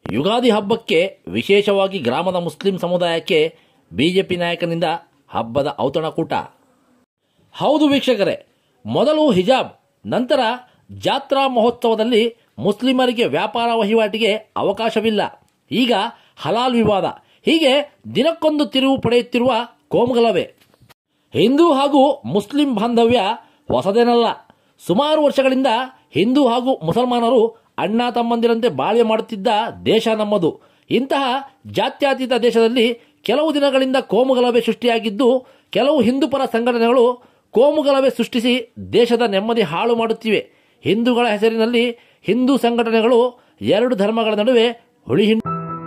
ಯುಗಾದಿ ಹಬ್ಬಕ್ಕೆ ವಿಶೇಷವಾಗಿ ಗ್ರಾಮದ ಮುಸ್ಲಿಂ ಸಮುದಾಯಕ್ಕೆ ಬಿಜೆಪಿ ನಾಯಕನಿಂದ ಹಬ್ಬದ ಔತಣಕೂಟ ಹೌದು ವೀಕ್ಷಕರೇ ಮೊದಲು ಹಿಜಾಬ್ ನಂತರ ಜಾತ್ರಾ ಮಹೋತ್ಸವದಲ್ಲಿ ಮುಸ್ಲಿಮರಿಗೆ ವ್ಯಾಪಾರ ವಹಿವಾಟಿಗೆ ಅವಕಾಶವಿಲ್ಲ ಈಗ ಹಲಾಲ್ ವಿವಾದ ಹೀಗೆ ದಿನಕ್ಕೊಂದು ತಿರುವು ಪಡೆಯುತ್ತಿರುವ ಕೋಮುಗಲವೇ ಹಿಂದೂ ಹಾಗೂ ಮುಸ್ಲಿಂ ಬಾಂಧವ್ಯ ಹೊಸದೇನಲ್ಲ ಸುಮಾರು ವರ್ಷಗಳಿಂದ ಹಿಂದೂ ಹಾಗೂ ಮುಸಲ್ಮಾನರು ಅಣ್ಣ ತಮ್ಮಂದಿರಂತೆ ಬಾಳ್ವೆ ಮಾಡುತ್ತಿದ್ದ ದೇಶ ನಮ್ಮದು ಇಂತಹ ಜಾತ್ಯತೀತ ದೇಶದಲ್ಲಿ ಕೆಲವು ದಿನಗಳಿಂದ ಕೋಮುಗಲಭೆ ಸೃಷ್ಟಿಯಾಗಿದ್ದು ಕೆಲವು ಹಿಂದೂಪರ ಸಂಘಟನೆಗಳು ಕೋಮುಗಲಭೆ ಸೃಷ್ಟಿಸಿ ದೇಶದ ನೆಮ್ಮದಿ ಹಾಳು ಮಾಡುತ್ತಿವೆ ಹಿಂದೂಗಳ ಹೆಸರಿನಲ್ಲಿ ಹಿಂದೂ ಸಂಘಟನೆಗಳು ಎರಡು ಧರ್ಮಗಳ ನಡುವೆ ಹುಳಿ ಹಿಂಡು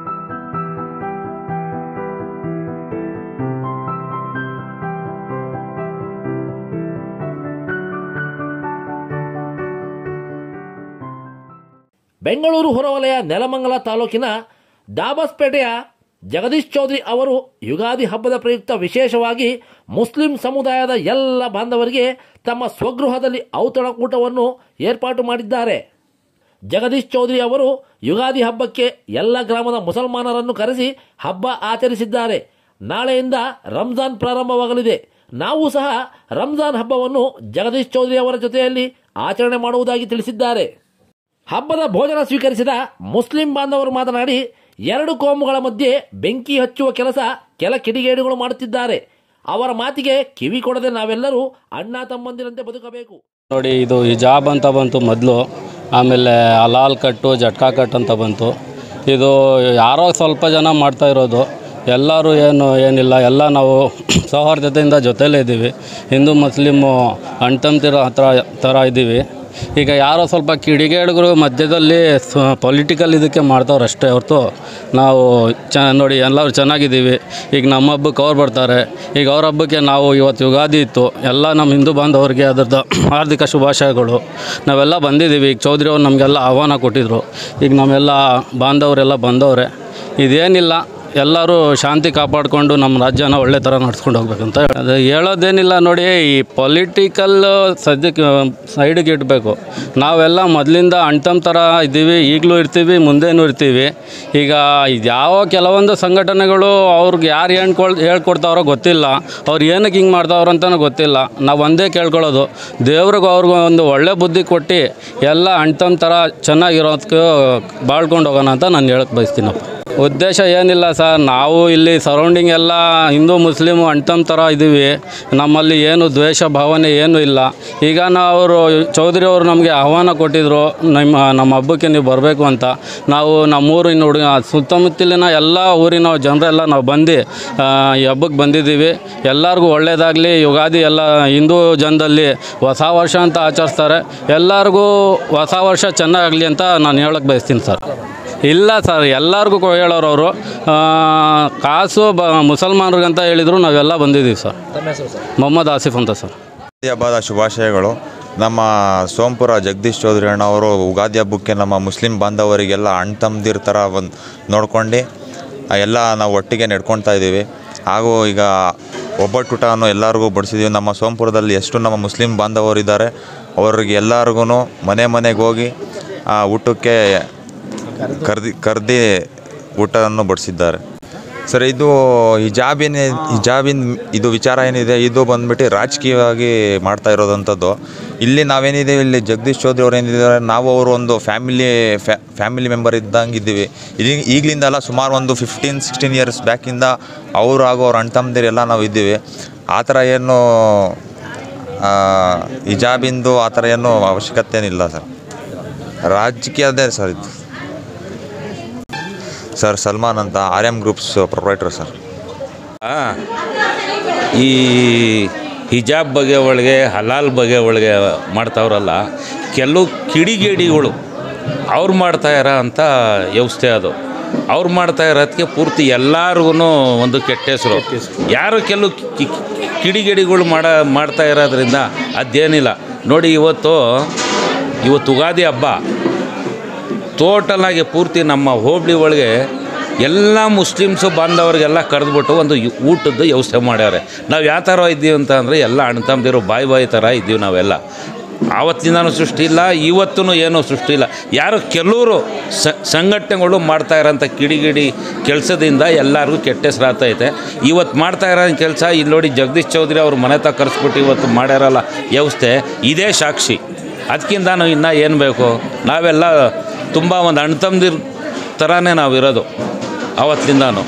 ಬೆಂಗಳೂರು ಹೊರವಲಯ ನೆಲಮಂಗಲ ತಾಲೂಕಿನ ದಾಬಸ್ಪೇಟೆಯ ಜಗದೀಶ್ ಚೌಧರಿ ಅವರು ಯುಗಾದಿ ಹಬ್ಬದ ಪ್ರಯುಕ್ತ ವಿಶೇಷವಾಗಿ ಮುಸ್ಲಿಂ ಸಮುದಾಯದ ಎಲ್ಲ ಬಾಂಧವರಿಗೆ ತಮ್ಮ ಸ್ವಗೃಹದಲ್ಲಿ ಔತಣಕೂಟವನ್ನು ಏರ್ಪಾಟು ಮಾಡಿದ್ದಾರೆ ಜಗದೀಶ್ ಚೌಧರಿ ಅವರು ಯುಗಾದಿ ಹಬ್ಬಕ್ಕೆ ಎಲ್ಲ ಗ್ರಾಮದ ಮುಸಲ್ಮಾನರನ್ನು ಕರೆಸಿ ಹಬ್ಬ ಆಚರಿಸಿದ್ದಾರೆ ನಾಳೆಯಿಂದ ರಂಜಾನ್ ಪ್ರಾರಂಭವಾಗಲಿದೆ ನಾವು ಸಹ ರಂಜಾನ್ ಹಬ್ಬವನ್ನು ಜಗದೀಶ್ ಚೌಧರಿ ಅವರ ಜೊತೆಯಲ್ಲಿ ಆಚರಣೆ ಮಾಡುವುದಾಗಿ ತಿಳಿಸಿದ್ದಾರೆ ಹಬ್ಬದ ಭೋಜನ ಸ್ವೀಕರಿಸಿದ ಮುಸ್ಲಿಂ ಬಾಂಧವರು ಮಾತನಾಡಿ ಎರಡು ಕೋಮುಗಳ ಮಧ್ಯೆ ಬೆಂಕಿ ಹಚ್ಚುವ ಕೆಲಸ ಕೆಲ ಕಿಡಿಗೇಡಿಗಳು ಮಾಡುತ್ತಿದ್ದಾರೆ ಅವರ ಮಾತಿಗೆ ಕಿವಿ ಕೊಡದೆ ನಾವೆಲ್ಲರೂ ಅಣ್ಣ ತಮ್ಮಂದಿರಂತೆ ಬದುಕಬೇಕು ನೋಡಿ ಇದು ಹಿಜಾಬ್ ಅಂತ ಬಂತು ಮೊದಲು ಆಮೇಲೆ ಹಲಾಲ್ ಕಟ್ಟು ಜಟ್ಕಾ ಕಟ್ ಅಂತ ಬಂತು ಇದು ಯಾರೋ ಸ್ವಲ್ಪ ಜನ ಮಾಡ್ತಾ ಇರೋದು ಎಲ್ಲರೂ ಏನು ಏನಿಲ್ಲ ಎಲ್ಲ ನಾವು ಸೌಹಾರ್ದತೆಯಿಂದ ಜೊತೆಲೇ ಇದ್ದೀವಿ ಹಿಂದೂ ಮುಸ್ಲಿಮು ಅಣ್ತಂತಿರೋ ಹತ್ರ ಥರ ಇದ್ದೀವಿ ಈಗ ಯಾರೋ ಸ್ವಲ್ಪ ಕಿಡಿಗೇಡಿಗಳು ಮಧ್ಯದಲ್ಲಿ ಪೊಲಿಟಿಕಲ್ ಇದಕ್ಕೆ ಮಾಡ್ತಾವ್ರೆ ಅಷ್ಟೇ ಹೊರತು ನಾವು ಚ ನೋಡಿ ಎಲ್ಲರೂ ಚೆನ್ನಾಗಿದ್ದೀವಿ ಈಗ ನಮ್ಮ ಹಬ್ಬಕ್ಕೆ ಅವ್ರು ಬರ್ತಾರೆ ಈಗ ಅವ್ರ ಹಬ್ಬಕ್ಕೆ ನಾವು ಇವತ್ತು ಯುಗಾದಿ ಇತ್ತು ಎಲ್ಲ ನಮ್ಮ ಹಿಂದೂ ಬಾಂಧವರಿಗೆ ಅದರದ್ದು ಹಾರ್ದಿಕ ಶುಭಾಶಯಗಳು ನಾವೆಲ್ಲ ಬಂದಿದ್ದೀವಿ ಈಗ ಚೌಧರಿ ಅವ್ರು ನಮಗೆಲ್ಲ ಆಹ್ವಾನ ಕೊಟ್ಟಿದ್ದರು ಈಗ ನಮ್ಮೆಲ್ಲ ಬಾಂಧವರೆಲ್ಲ ಬಂದವ್ರೆ ಇದೇನಿಲ್ಲ ಎಲ್ಲರೂ ಶಾಂತಿ ಕಾಪಾಡಿಕೊಂಡು ನಮ್ಮ ರಾಜ್ಯನ ಒಳ್ಳೆ ಥರ ನಡ್ಸ್ಕೊಂಡು ಹೋಗ್ಬೇಕಂತ ಹೇಳಿ- ಅದು ಹೇಳೋದೇನಿಲ್ಲ ನೋಡಿ ಈ ಪೊಲಿಟಿಕಲ್ ಸದ್ಯಕ್ಕೆ ಸೈಡಿಗೆ ಇಡಬೇಕು ನಾವೆಲ್ಲ ಮೊದಲಿಂದ ಅಣ್ತಮ್ ಥರ ಇದ್ದೀವಿ ಈಗಲೂ ಇರ್ತೀವಿ ಮುಂದೇನೂ ಇರ್ತೀವಿ ಈಗ ಯಾವ ಕೆಲವೊಂದು ಸಂಘಟನೆಗಳು ಅವ್ರಿಗೆ ಯಾರು ಹೇಳ್ಕೊಳ್ ಹೇಳ್ಕೊಡ್ತಾವ್ರೋ ಗೊತ್ತಿಲ್ಲ ಅವ್ರು ಏನಕ್ಕೆ ಹಿಂಗೆ ಮಾಡ್ತಾವ್ರೋ ಅಂತಲೂ ಗೊತ್ತಿಲ್ಲ ನಾವು ಒಂದೇ ಕೇಳ್ಕೊಳ್ಳೋದು ದೇವ್ರಿಗೆ ಅವ್ರಿಗೂ ಒಂದು ಒಳ್ಳೆ ಬುದ್ಧಿ ಕೊಟ್ಟು ಎಲ್ಲ ಅಣ್ತಮ್ ಥರ ಚೆನ್ನಾಗಿರೋದಕ್ಕೆ ಬಾಳ್ಕೊಂಡು ಹೋಗೋಣ ಅಂತ ನಾನು ಹೇಳಕ್ಕೆ ಬಯಸ್ತೀನಪ್ಪ ಉದ್ದೇಶ ಏನಿಲ್ಲ ಸರ್ ನಾವು ಇಲ್ಲಿ ಸರೌಂಡಿಂಗ್ ಎಲ್ಲ ಹಿಂದೂ ಮುಸ್ಲಿಮು ಅಣ್ತಮ್ ಥರ ಇದ್ದೀವಿ ನಮ್ಮಲ್ಲಿ ಏನು ದ್ವೇಷ ಭಾವನೆ ಏನೂ ಇಲ್ಲ ಈಗ ನಾವು ಚೌಧರಿ ಅವರು ನಮಗೆ ಆಹ್ವಾನ ಕೊಟ್ಟಿದ್ದರು ನಿಮ್ಮ ನಮ್ಮ ಹಬ್ಬಕ್ಕೆ ನೀವು ಬರಬೇಕು ಅಂತ ನಾವು ನಮ್ಮೂರಿನ ಹುಡುಗ ಸುತ್ತಮುತ್ತಲಿನ ಎಲ್ಲ ಊರಿನ ಜನರೆಲ್ಲ ನಾವು ಬಂದು ಆ, ಈ ಹಬ್ಬಕ್ಕೆ ಬಂದಿದ್ದೀವಿ ಎಲ್ಲರಿಗೂ ಒಳ್ಳೆಯದಾಗಲಿ ಯುಗಾದಿ ಎಲ್ಲ ಹಿಂದೂ ಜನದಲ್ಲಿ ಹೊಸ ವರ್ಷ ಅಂತ ಆಚರಿಸ್ತಾರೆ ಎಲ್ಲರಿಗೂ ಹೊಸ ವರ್ಷ ಚೆನ್ನಾಗಲಿ ಅಂತ ನಾನು ಹೇಳಕ್ಕೆ ಬಯಸ್ತೀನಿ ಸರ್ ಇಲ್ಲ ಸರ್ ಎಲ್ಲರಿಗೂ ಕೊ- ಹೇಳೋರು ಅವರು ಕಾಸು ಬ ಮುಸಲ್ಮಾನರಿಗಂತ ಹೇಳಿದರು ನಾವೆಲ್ಲ ಬಂದಿದ್ದೀವಿ ಸರ್ ಮೊಹಮ್ಮದ್ ಆಸಿಫ್ ಅಂತ ಸರ್ ಯುಗಾದಿ ಹಬ್ಬದ ಶುಭಾಶಯಗಳು ನಮ್ಮ ಸೋಂಪುರ ಜಗದೀಶ್ ಚೌಧರಿ ಅಣ್ಣ ಅವರು ಉಗಾದಿ ಹಬ್ಬಕ್ಕೆ ನಮ್ಮ ಮುಸ್ಲಿಂ ಬಾಂಧವರಿಗೆಲ್ಲ ಅಣ್ಣ ತಮ್ಮದಿರ ಥರ ಒಂದು ನೋಡ್ಕೊಂಡು ಆ, ಎಲ್ಲ ನಾವು ಒಟ್ಟಿಗೆ ನಡ್ಕೊಳ್ತಾ ಇದ್ದೀವಿ ಹಾಗೂ ಈಗ ಒಬ್ಬಟ್ಟೂಟವನ್ನು ಎಲ್ಲರಿಗೂ ಬಡಿಸಿದ್ದೀವಿ ನಮ್ಮ ಸೋಂಪುರದಲ್ಲಿ ಎಷ್ಟು ನಮ್ಮ ಮುಸ್ಲಿಂ ಬಾಂಧವರಿದ್ದಾರೆ ಅವ್ರಿಗೆ ಎಲ್ಲರಿಗೂ ಮನೆ ಮನೆಗೆ ಹೋಗಿ ಆ, ಊಟಕ್ಕೆ ಕರ್ದಿ ಕರ್ದಿ ಊಟವನ್ನು ಬಡಿಸಿದ್ದಾರೆ ಸರ್ ಇದು ಹಿಜಾಬಿನ ಹಿಜಾಬಿನ ಇದು ವಿಚಾರ ಏನಿದೆ ಇದು ಬಂದ್ಬಿಟ್ಟು ರಾಜಕೀಯವಾಗಿ ಮಾಡ್ತಾ ಇರೋದಂಥದ್ದು ಇಲ್ಲಿ ನಾವೇನಿದ್ದೀವಿ ಇಲ್ಲಿ ಜಗದೀಶ್ ಚೌಧರಿ ಅವ್ರು ಏನಿದ್ದಾರೆ ನಾವು ಅವರು ಒಂದು ಫ್ಯಾಮಿಲಿ ಫ್ಯಾಮಿಲಿ ಮೆಂಬರ್ ಇದ್ದಂಗೆ ಇದ್ದೀವಿ ಇಲ್ಲಿ ಈಗಲಿಂದ ಅಲ್ಲ ಸುಮಾರು ಒಂದು ಫಿಫ್ಟೀನ್ ಸಿಕ್ಸ್ಟೀನ್ ಇಯರ್ಸ್ ಬ್ಯಾಕಿಂದ ಅವರು ಹಾಗೂ ಅವ್ರ ಅಣ್ಣ ತಮ್ಮದಿರೆಲ್ಲ ನಾವು ಇದ್ದೀವಿ ಆ ಥರ ಏನು ಆ, ಹಿಜಾಬಿಂದು ಆ ಥರ ಏನು ಅವಶ್ಯಕತೆ ಏನಿಲ್ಲ ಸರ್ ರಾಜಕೀಯದೇ ಸರ್ ಇದು ಸರ್ ಸಲ್ಮಾನ್ ಅಂತ R M groups proprietor sir ಆ, ಈ ಹಿಜಾಬ್ ಬಗ್ಗೆ ಒಳಗೆ ಹಲಾಲ್ ಬಗ್ಗೆ ಒಳಗೆ ಮಾಡ್ತಾವ್ರಲ್ಲ ಕೆಲವು ಕಿಡಿಗೇಡಿಗಳು ಅವ್ರು ಮಾಡ್ತಾ ಇರೋ ಅಂಥ ವ್ಯವಸ್ಥೆ ಅದು ಅವ್ರು ಮಾಡ್ತಾ ಇರೋದಕ್ಕೆ ಪೂರ್ತಿ ಎಲ್ಲರಿಗೂ ಒಂದು ಕೆಟ್ಟ ಹೆಸರು ಯಾರು ಕೆಲವು ಕಿ- ಕಿ- ಕಿಡಿಗೇಡಿಗಳು ಮಾಡ ಮಾಡ್ತಾ ಇರೋದ್ರಿಂದ ಅದೇನಿಲ್ಲ ನೋಡಿ ಇವತ್ತು ಇವತ್ತು ಉಗಾದಿ ಹಬ್ಬ ಟೋಟಲಾಗಿ ಪೂರ್ತಿ ನಮ್ಮ ಹೋಬಳಿ ಒಳಗೆ ಎಲ್ಲ ಮುಸ್ಲಿಮ್ಸು ಬಾಂಧವರಿಗೆಲ್ಲ ಕರೆದ್ಬಿಟ್ಟು ಒಂದು ಯು- ಊಟದ ವ್ಯವಸ್ಥೆ ಮಾಡ್ಯಾರೆ ನಾವು ಯಾವ ಥರ ಇದ್ದೀವಿ ಅಂತ ಅಂದರೆ ಎಲ್ಲ ಅಣ್ಣ ತಮ್ಮದಿರು ಬಾಯಿ ಬಾಯಿ ಥರ ಇದ್ದೀವಿ ನಾವೆಲ್ಲ ಆವತ್ತಿಂದನೂ ಸೃಷ್ಟಿ ಇಲ್ಲ ಇವತ್ತೂ ಏನೂ ಸೃಷ್ಟಿ ಇಲ್ಲ ಯಾರು ಕೆಲವರು ಸ ಸಂಘಟನೆಗಳು ಮಾಡ್ತಾ ಇರೋಂಥ ಕಿಡಿಗಿಡಿ ಕೆಲಸದಿಂದ ಎಲ್ಲರಿಗೂ ಕೆಟ್ಟ ಹೆಸರಾತೈತೆ ಇವತ್ತು ಮಾಡ್ತಾ ಇರೋ ಕೆಲಸ ಇಲ್ಲಿ ನೋಡಿ ಜಗದೀಶ್ ಚೌಧರಿ ಅವ್ರ ಮನೆ ತಗ ಕರೆಸ್ಬಿಟ್ಟು ಇವತ್ತು ಮಾಡ್ಯಾರಲ್ಲ ವ್ಯವಸ್ಥೆ ಇದೇ ಸಾಕ್ಷಿ ಅದಕ್ಕಿಂತ ನಾವು ಇನ್ನೂ ಏನು ಬೇಕು ನಾವೆಲ್ಲ ತುಂಬ ಒಂದು ಅಣ್ಣ ತಮ್ಮದಿರ್ ಥರನೇ ನಾವಿರೋದು ಆವತ್ತಿಂದಾನು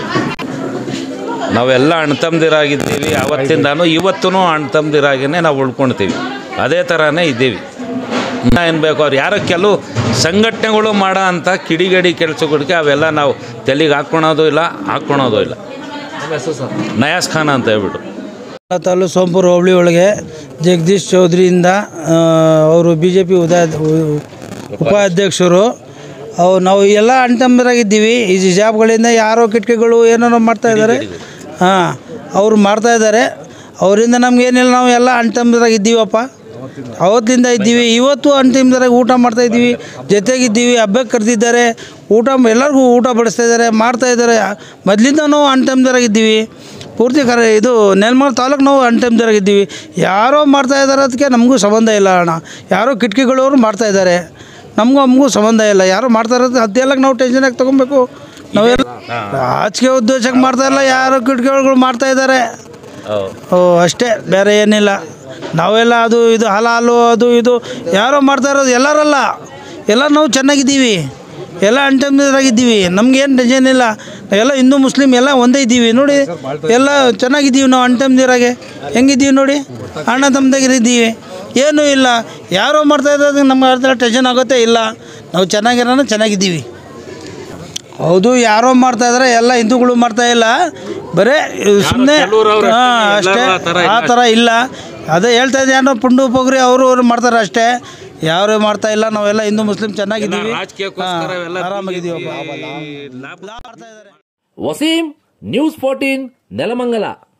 ನಾವೆಲ್ಲ ಅಣ್ಣ ತಮ್ಮದಿರಾಗಿದ್ದೀವಿ ಆವತ್ತಿಂದಾನು ಇವತ್ತೂ ಅಣ್ಣ ತಮ್ಮದಿರಾಗಿನೇ ನಾವು ಉಳ್ಕೊಳ್ತೀವಿ ಅದೇ ಥರನೇ ಇದ್ದೀವಿ ಏನು ಬೇಕು ಅವ್ರು ಯಾರೋ ಕೆಲವು ಸಂಘಟನೆಗಳು ಮಾಡೋ ಅಂಥ ಕಿಡಿಗಡಿ ಕೆಲಸಗಳಿಗೆ ಅವೆಲ್ಲ ನಾವು ತಲೆಗೆ ಹಾಕ್ಕೊಳೋದು ಇಲ್ಲ ಹಾಕ್ಕೊಳೋದು ಇಲ್ಲ ನಯಾಸ್ ಖಾನ್ ಅಂತ ಹೇಳ್ಬಿಟ್ಟು ತಾಲೂಕು ಸೋಂಪುರ ಹೋಬಳಿ ಒಳಗೆ ಜಗದೀಶ್ ಚೌಧರಿಯಿಂದ ಅವರು ಬಿ ಜೆ ಪಿ ಉದಾ ಉ- ಉಪಾಧ್ಯಕ್ಷರು ಅವು ನಾವು ಎಲ್ಲ ಅಣ್ತಂಬರಾಗಿದ್ದೀವಿ ಈ ಜಾಬ್ಗಳಿಂದ ಯಾರೋ ಕಿಟಕಿಗಳು ಏನೇನೋ ಮಾಡ್ತಾ ಇದ್ದಾರೆ ಹಾಂ ಅವರು ಮಾಡ್ತಾ ಇದ್ದಾರೆ ಅವರಿಂದ ನಮಗೇನಿಲ್ಲ ನಾವು ಎಲ್ಲ ಅಣ್ತಂಬರಾಗಿದ್ದೀವಪ್ಪ ಅವತ್ತಿಂದ ಇದ್ದೀವಿ ಇವತ್ತು ಅಂತಿಮದರಾಗಿ ಊಟ ಮಾಡ್ತಾ ಇದ್ದೀವಿ ಜೊತೆಗಿದ್ದೀವಿ ಹಬ್ಬಕ್ಕೆ ಕರೆದಿದ್ದಾರೆ ಊಟ ಎಲ್ಲರಿಗೂ ಊಟ ಬಡಿಸ್ತಾ ಇದ್ದಾರೆ ಮಾಡ್ತಾ ಇದ್ದಾರೆ ಮೊದಲಿಂದ ನಾವು ಅಣ್ತಂಬರಾಗಿದ್ದೀವಿ ಪೂರ್ತಿ ಕರೆ ಇದು ನೆಲಮಂಗಲ ತಾಲೂಕು ನಾವು ಅಣ್ತಂಬರಾಗಿದ್ದೀವಿ ಯಾರೋ ಮಾಡ್ತಾ ಇದ್ದಾರೆ ಅದಕ್ಕೆ ನಮಗೂ ಸಂಬಂಧ ಇಲ್ಲ ಅಣ್ಣ ಯಾರೋ ಕಿಟಕಿಗಳವರು ಮಾಡ್ತಾ ಇದ್ದಾರೆ ನಮಗೂ ನಮಗೂ ಸಂಬಂಧ ಇಲ್ಲ ಯಾರೋ ಮಾಡ್ತಾ ಇರೋದು ಅದೆಲ್ಲ ನಾವು ಟೆನ್ಷನ್ ಆಗಿ ತೊಗೊಬೇಕು ನಾವೆಲ್ಲ ರಾಜಕೀಯ ಉದ್ದೇಶಕ್ಕೆ ಮಾಡ್ತಾ ಇಲ್ಲ ಯಾರೋ ಕಿಟಕಿಗಳು ಮಾಡ್ತಾ ಇದ್ದಾರೆ ಓ ಅಷ್ಟೇ ಬೇರೆ ಏನಿಲ್ಲ ನಾವೆಲ್ಲ ಅದು ಇದು ಹಲಾಲು ಅದು ಇದು ಯಾರೋ ಮಾಡ್ತಾ ಇರೋದು ಎಲ್ಲರಲ್ಲ ಎಲ್ಲ ನಾವು ಚೆನ್ನಾಗಿದ್ದೀವಿ ಎಲ್ಲ ಅಂಟಮಿರಾಗಿದ್ದೀವಿ ನಮ್ಗೇನು ಟೆನ್ಷನ್ ಇಲ್ಲ ಎಲ್ಲ ಹಿಂದೂ ಮುಸ್ಲಿಮ್ ಎಲ್ಲ ಒಂದೇ ಇದ್ದೀವಿ ನೋಡಿ ಎಲ್ಲ ಚೆನ್ನಾಗಿದ್ದೀವಿ ನಾವು ಅಂಟಮ್ದಿರಾಗೆ ಹೆಂಗಿದ್ದೀವಿ ನೋಡಿ ಅಣ್ಣ ತಮ್ಮದಾಗಿರಿದ್ದೀವಿ ಏನೂ ಇಲ್ಲ ಯಾರೋ ಮಾಡ್ತಾ ಇರೋದು ನಮ್ಮ ಅರ್ಥ ಟೆನ್ಷನ್ ಆಗುತ್ತೆ ಇಲ್ಲ ನಾವು ಚೆನ್ನಾಗಿರೋಣ ಚೆನ್ನಾಗಿದ್ದೀವಿ ಹೌದು ಯಾರೋ ಮಾಡ್ತಾ ಇದ್ದಾರೆ ಎಲ್ಲ ಹಿಂದೂಗಳು ಮಾಡ್ತಾ ಇಲ್ಲ ಬರೇ ಸುಮ್ಮನೆ ಹಾಂ ಅಷ್ಟೇ ಆ ಥರ ಇಲ್ಲ ಅದೇ ಹೇಳ್ತಾ ಇದ್ದೆ ಏನೋ ಪುಂಡು ಪೊಗ್ರಿ ಅವರು ಅವರು ಮಾಡ್ತಾರೆ ಅಷ್ಟೇ ಯಾರು ಮಾಡ್ತಾ ಇಲ್ಲ ನಾವೆಲ್ಲ ಹಿಂದೂ ಮುಸ್ಲಿಂ ಚೆನ್ನಾಗಿದ್ದೀವಿ ರಾಜಕೀಯಕ್ಕೋಸ್ಕರ ಹಾಂ, ಇವೆಲ್ಲ ಆರಾಮಾಗಿದ್ದೀವಪ್ಪ ವಸೀಂ ನ್ಯೂಸ್ ಫೋರ್ಟೀನ್ ನೆಲಮಂಗಲ